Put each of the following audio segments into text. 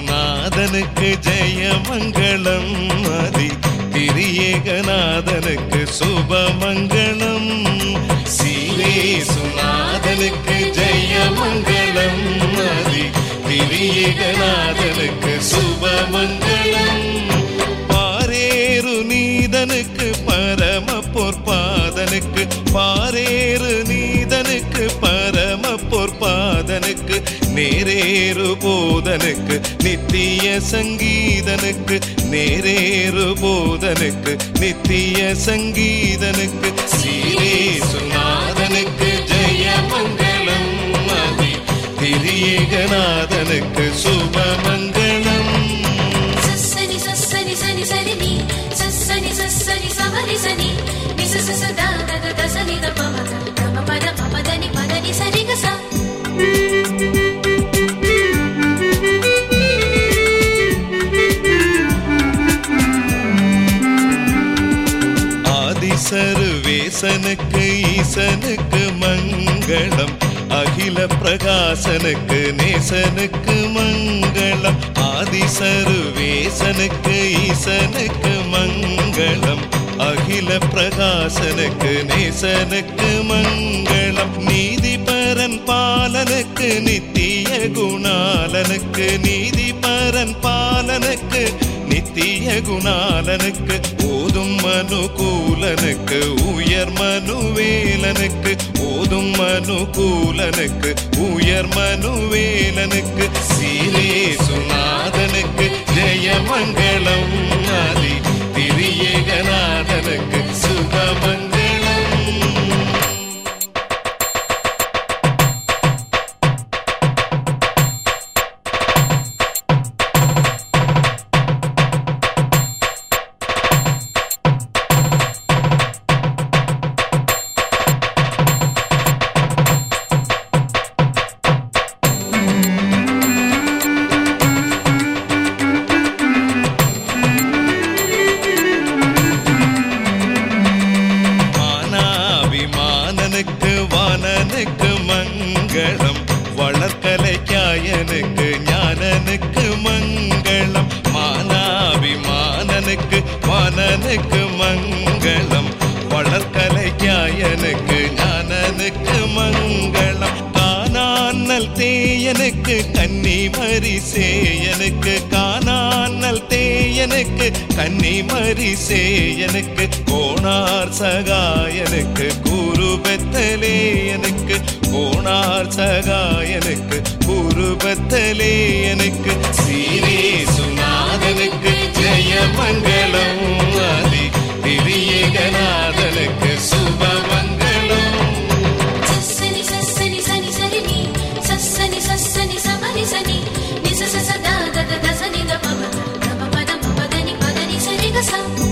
சுநாதனுக்கு ஜெயமங்களம் அதி திரியேகநாதனுக்கு சுபமங்களம் சீரே சுநாதனுக்கு ஜெயமங்களம் அதி திரியேகநாதனுக்கு சுபமங்களம் பாரேறு நீதனுக்கு பரம பொற்பாதனுக்கு பாரேறு நீதனுக்கு பரம பொற்பாதனுக்கு நேரேறு போதனுக்கு நித்திய சங்கீதனுக்கு நேரேறு போதனுக்கு நித்திய சங்கீதனுக்கு சீரே சுநாதனுக்கு ஜெயமங்கலம் அதி திரியேகநாதனுக்கு சுபமங்கலம் సస్సని సస్సని సని సని ని సస్సని సస్సని సమని సని ని స స స ద ద ద ద సని ద ప మ ద ద మ ప ద ప ప ద ని ప ద ని సరి గ స ஆதிசருவேசனுக்கு ஈசனுக்கு மங்களம் அகில பிரகாசனுக்கு நேசனுக்கு மங்களம் ஆதிசருவேசனுக்கு ஈசனுக்கு மங்களம் அகில பிரகாசனுக்கு நேசனுக்கு மங்களம் நீதிபரன் பாலனுக்கு நித்திய குணாலனுக்கு நீதிபரன் பாலனுக்கு நித்திய குணாலனுக்கு ஓதும் மனுகூலனுக்கு உயர் மனுவேலனுக்கு ஓதும் மனுகூலனுக்கு உயர் மனுவேலனுக்கு சீரே சுநாதனுக்கு ஜெயமங்களம் ஆதி திரியேகநாதனுக்கு சுபமங்களம் மானாபிமானனுக்கு வானனுக்கு மங்களம் வளர்க்கலைக்காயனுக்கு ஞானனுக்கு மங்களம் மானாபிமானனுக்கு வானனுக்கு மங்களம் வளர்க்கலைக்காயனுக்கு ஞானனுக்கு மங்களம் காணானல் தேயனுக்கு கன்னி மரிசேயனுக்கு காணானல் தேயனுக்கு கன்னி மரிசேயனுக்கு கோணார் சகாயனுக்கு குரு பெத்தலேயனுக்கு கோணார் சகாயனுக்கு குரு பெத்தலேயனுக்கு சீரே சுநாதனுக்கு ஜெயமங்கலம் ஆதி திரியேகநாதனுக்கு சுபமங்கலம் సస్సని సస్సని సని సని ని సస్సని సస్సని సమని సని ని స స స ద ద ద ద సని ద ప మ ద ద మ ప ద మ ప ద ని ప ద ని సరి గ స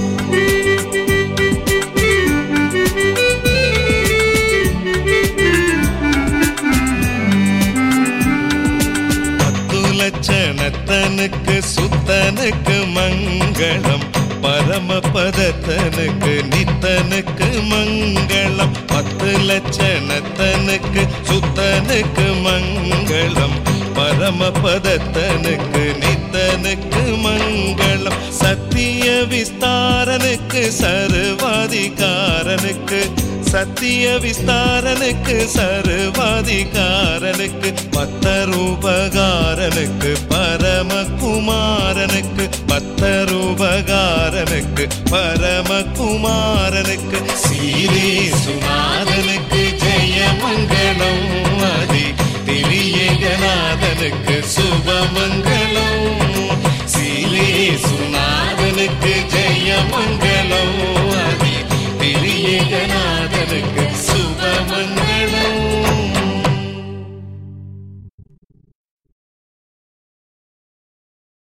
பத்து லட்சணத்தனுக்கு சுத்தனுக்கு மங்களம் பரமபதத்தனுக்கு நித்தனுக்கு மங்களம் பத்து லட்சணத்தனுக்கு சுத்தனுக்கு மங்களம் பரமபதத்தனுக்கு நித்தனுக்கு மங்களம் சத்திய விஸ்தாரனுக்கு சர்வாதிகாரனுக்கு சத்திய விஸ்தாரனுக்கு சர்வாதிகாரனுக்கு பத்தரூபகாரனுக்கு பரமகுமாரனுக்கு பத்தரூபகாரனுக்கு பரமகுமாரனுக்கு சீரே சுநாதனுக்கு ஜெயமங்கலம் அதி திரியேகநாதனுக்கு சுபமங்கலம்